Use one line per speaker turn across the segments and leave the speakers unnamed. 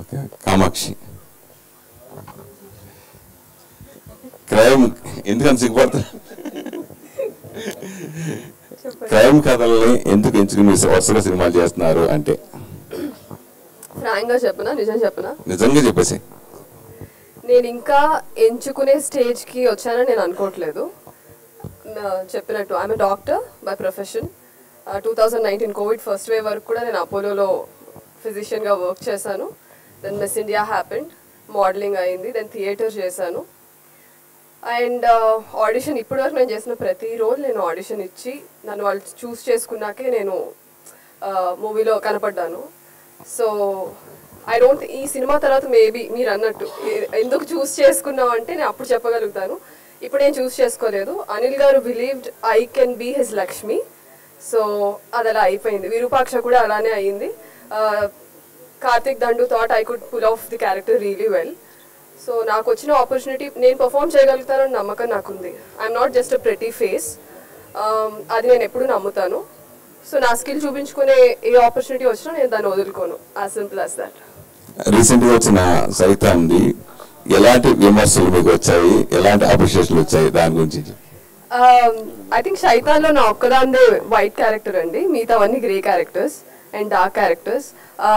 Okay Kamakshi crime ఎందుకని సిగ్గుపడతా crime కథల్ని ఎందుకు ఎంచుకుని మీరు వరుసగా సినిమాలు చేస్తున్నారు అంటే
ఫ్రాంక్ గా చెప్పనా నిజం చెప్పనా
నిజంగా చెప్పేసి
నేను ఇంకా ఎంచుకునే స్టేజ్ కి వచ్చానని నేను అనుకోవట్లేదు నా- చెప్పినట్టు I'm doctor by profession two thousand nineteen covid first wave వరకు కూడా నేను అపోలోలో ఫిజిషియన్గా వర్క్ చేశాను then miss India happened modelling అయింది దెన్ థియేటర్ చేశాను అండ్ ఆడిషన్ ఇప్పటివరకు నేను చేసిన ప్రతి రోజు నేను ఆడిషన్ ఇచ్చి నన్ను వాళ్ళు చూస్ చేసుకున్నాకే నేను మూవీలో కనపడ్డాను సో ఐ డోంట్ ఈ సినిమా తర్వాత మేబీ మీరు అన్నట్టు ఏ- ఎందుకు చూస్ చేసుకున్నావు అంటే నేను అప్పుడు చెప్పగలుగుతాను ఇప్పుడు నేను చూస్ చేసుకోలేదు అనిల్ గారు believed I can be his Lakshmi so అది అలా అయిపోయింది విరూపాక్ష కూడా అలానే అయింది Karthik Dandu thought I could pull off the character really well so నాకు వచ్చిన ఆపర్చునిటీ నేను పర్ఫామ్ చేయగలుగుతానని నమ్మకం నాకుంది I'm not just a pretty face అది నేను ఎప్పుడు నమ్ముతాను సో నా స్కిల్ చూపించుకునే ఏ ఆపర్చునిటీ వచ్చినా నేను దాన్ని వదులుకోను as simple as that
recent గా వచ్చిన సైతాంది ఎలాంటి విమర్శలు మీకు వచ్చాయి ఎలాంటి అప్రిషియేషన్లు వచ్చాయి దాని గురించి చెప్పు.
ఐ థింక్ శైతాన్లో నా ఒక్కదాందే వైట్ క్యారెక్టర్ అండి మిగతావన్నీ grey characters and dark characters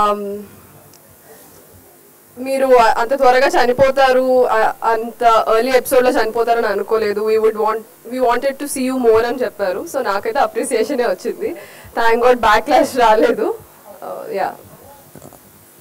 మీరు అంత త్వరగా చనిపోతారు ఆ- అంత ఎర్లీ ఎపిసోడ్ లో చనిపోతారని అనుకోలేదు we would want we wanted to see you more అని చెప్పారు సో నాకైతే అప్రిసియేషనే వచ్చింది థ్యాంక్ గాడ్ బ్యాక్ క్లాష్ రాలేదు యా